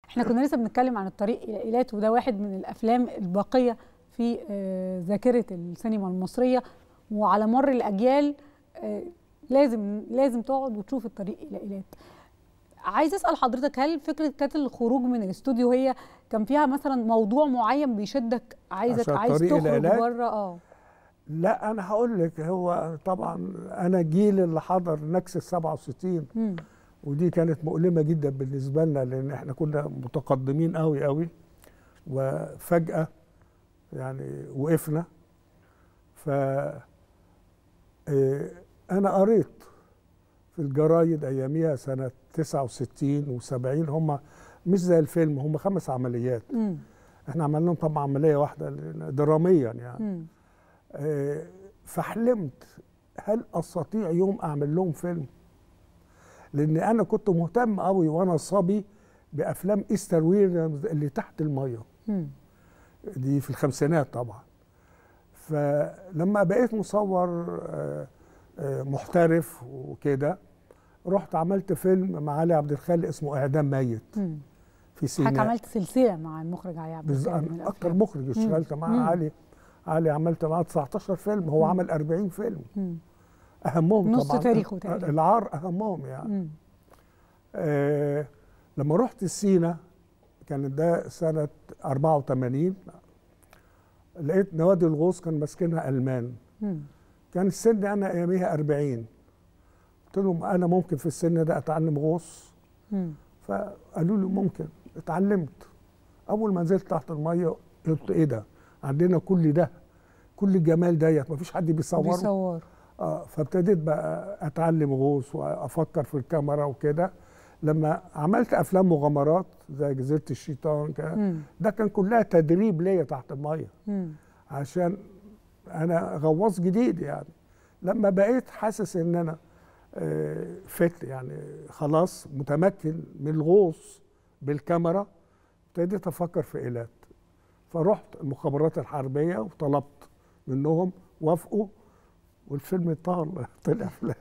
احنا كنا لسه بنتكلم عن الطريق الى ايلات وده واحد من الافلام الباقيه في آه، ذاكره السينما المصريه وعلى مر الاجيال آه، لازم لازم تقعد وتشوف الطريق الى ايلات عايز اسال حضرتك هل فكره كانت الخروج من الاستوديو هي كان فيها مثلا موضوع معين بيشدك عايزك عشان عايز طريق تخرج العلاج؟ بره اه لا انا هقول لك هو طبعا انا جيل اللي حضر نكسه 67 مم. ودي كانت مؤلمه جدا بالنسبه لنا لان احنا كنا متقدمين قوي قوي وفجاه يعني وقفنا ف آه، انا قريت في الجرايد اياميها سنه 69 و70 هم مش زي الفيلم هم خمس عمليات مم. احنا عملنا لهم طبعا عمليه واحده دراميا يعني مم. آه، فحلمت هل استطيع يوم اعمل لهم فيلم لان انا كنت مهتم قوي وانا صبي بافلام ايستر ويليامز اللي تحت الميه مم. دي في الخمسينات طبعا فلما بقيت مصور آه، آه، محترف وكده رحت عملت فيلم مع علي عبد الخالق اسمه اعدام ميت مم. في حضرتك سيناء عملت سلسله مع المخرج علي عبد بز- الخالق من أنا اكتر الأفلام. مخرج اشتغلت مم. مع علي علي عملت معاه 19 فيلم هو مم. عمل 40 فيلم مم. اهمهم نص طبعا تاريخه تقريبا. العار اهمهم يعني مم. آه لما رحت سينا كانت ده سنه 84 لقيت نوادي الغوص كان ماسكينها المان مم. كان سني انا اياميها 40 قلت لهم انا ممكن في السن ده اتعلم غوص مم. فقالوا لي ممكن اتعلمت اول ما نزلت تحت الميه قلت ايه ده عندنا كل ده كل الجمال ديت مفيش حد بيصوره بيصور اه فابتديت بقى اتعلم غوص وافكر في الكاميرا وكده لما عملت افلام مغامرات زي جزيره الشيطان كده مم. ده كان كلها تدريب ليا تحت الميه مم. عشان انا غواص جديد يعني لما بقيت حاسس ان انا آه، فت يعني خلاص متمكن من الغوص بالكاميرا ابتديت افكر في ايلات فرحت المخابرات الحربيه وطلبت منهم وافقوا والفيلم طال طلع في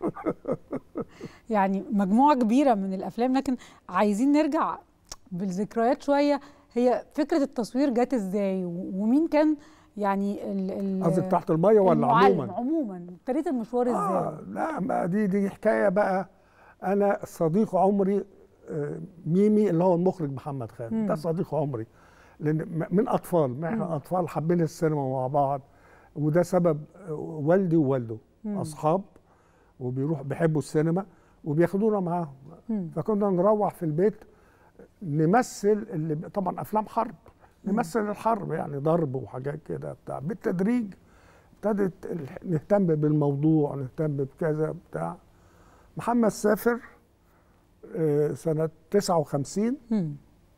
يعني مجموعه كبيره من الافلام لكن عايزين نرجع بالذكريات شويه هي فكره التصوير جت ازاي و- ومين كان يعني ال ال قصدك تحت الميه ولا المعلم عموما؟ عموما ابتديت المشوار ازاي آه لا ما دي دي حكايه بقى انا صديق عمري آه، ميمي اللي هو المخرج محمد مم. خان ده صديق عمري لان م- من اطفال ما مم. احنا اطفال حبينا السينما مع بعض وده سبب آه، والدي ووالده مم. اصحاب وبيروح بيحبوا السينما وبياخدونا معاهم مم. فكنا نروح في البيت نمثل اللي طبعا افلام حرب مم. نمثل الحرب يعني ضرب وحاجات كده بتاع بالتدريج ابتدت ال- نهتم بالموضوع نهتم بكذا بتاع محمد سافر آه، سنة 59 مم.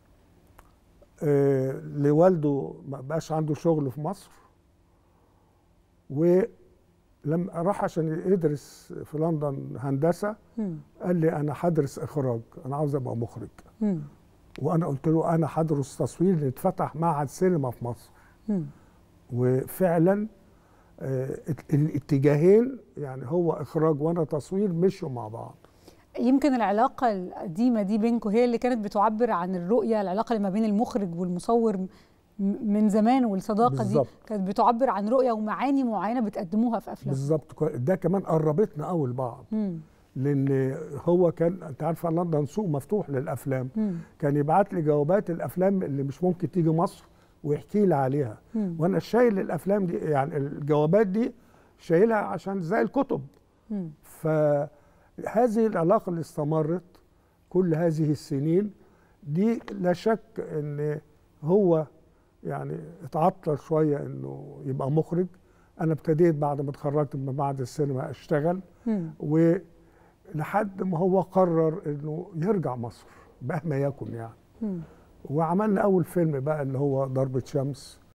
آه، لوالده ما بقاش عنده شغل في مصر ولما راح عشان يدرس في لندن هندسة مم. قال لي أنا هدرس إخراج أنا عاوز أبقى مخرج مم. وانا قلت له انا هدرس تصوير اللي اتفتح معهد سينما في مصر مم. وفعلا آه، ات- الاتجاهين يعني هو اخراج وانا تصوير مشوا مع بعض يمكن العلاقة القديمة دي بينكم هي اللي كانت بتعبر عن الرؤية العلاقة اللي ما بين المخرج والمصور م- من زمان والصداقة بالظبط. دي كانت بتعبر عن رؤية ومعاني معينة بتقدموها في أفلام بالظبط كو- ده كمان قربتنا قوي لبعض مم. لان هو كان انت عارفه لندن سوق مفتوح للافلام مم. كان يبعت لي جوابات الافلام اللي مش ممكن تيجي مصر ويحكي لي عليها مم. وانا شايل الافلام دي يعني الجوابات دي شايلها عشان زي الكتب مم. فهذه العلاقة اللي استمرت كل هذه السنين دي لا شك ان هو يعني اتعطل شوية انه يبقى مخرج انا ابتديت بعد ما اتخرجت من معهد السينما اشتغل مم. ولحد ما هو قرر انه يرجع مصر مهما يكن يعني مم. وعملنا اول فيلم بقى اللي هو ضربة شمس